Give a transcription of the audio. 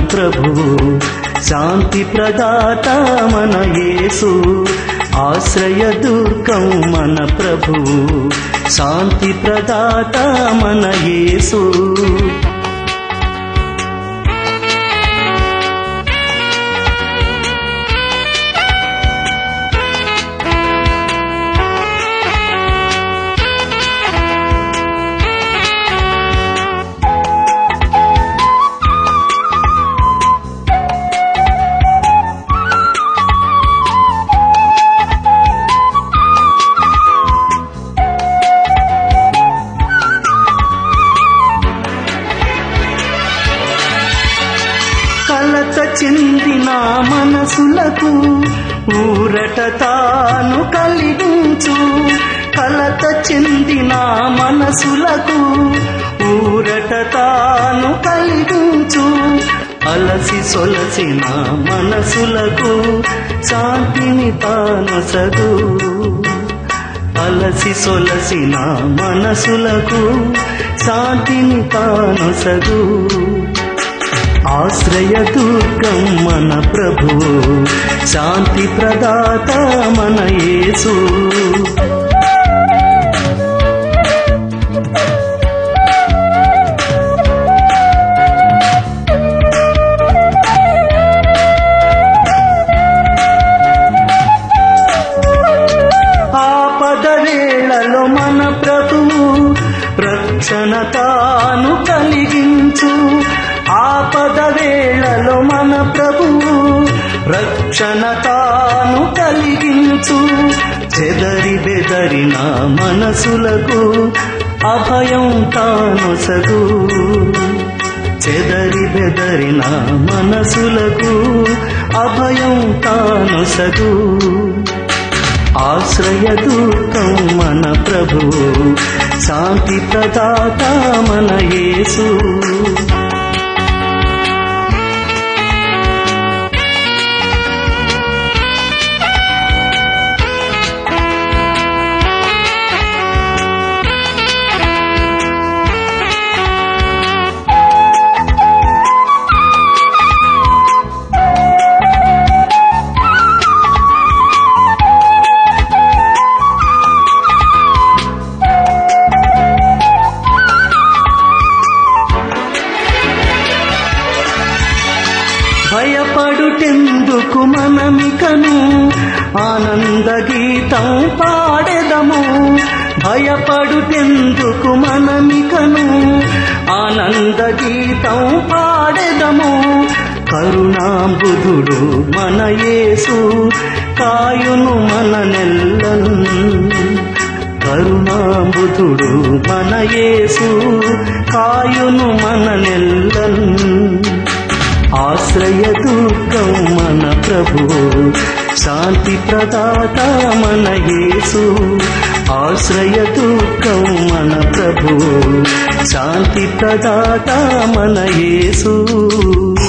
ప్రభువు శాంతి ప్రదాత మన యేసు ఆశ్రయ దుర్గం మన ప్రభువు శాంతి ప్రదాత మన యేసు కలత చెందిన మనసులకు ఊరట తాను కలిగించు కలత చెందిన మనసులకు ఊరట తాను కలిగించు అలసి సొలసిన మనసులకు శాంతిని తానొసగు అలసి సొలసిన మనసులకు శాంతిని తానొసగు ఆశ్రయ దుర్గం మన ప్రభు శాంతి ప్రదాత మన యేసు ఆపద వేళలో మన ప్రభువు రక్షణ తాను కలిగించు ఆపద వేళలో మన ప్రభువు రక్షణ తాను కలిగించు చెదరి బెదరిన మనసులకు అభయం తాను సగు చెదరి బెదరిన మనసులకు అభయం తాను సగు ఆశ్రయ దూతం మన ప్రభు శాంతి ప్రదాత మన యేసు భయపడుటెందుకు మనమికను ఆనంద గీతం పాడెదము భయపడుటెందుకు మనమికను ఆనంద గీతం పాడెదము కరుణాంబుధుడు మన యేసు కాయును మన నెల్లను కరుణాంబుధుడు మన యేసు కాయును మన నెల్లను ఆశ్రయ దుర్గం మన ప్రభు శాంతి ప్రదాత మన యేసు ఆశ్రయ దుర్గం మన ప్రభు శాంతి ప్రదాత మన యేసు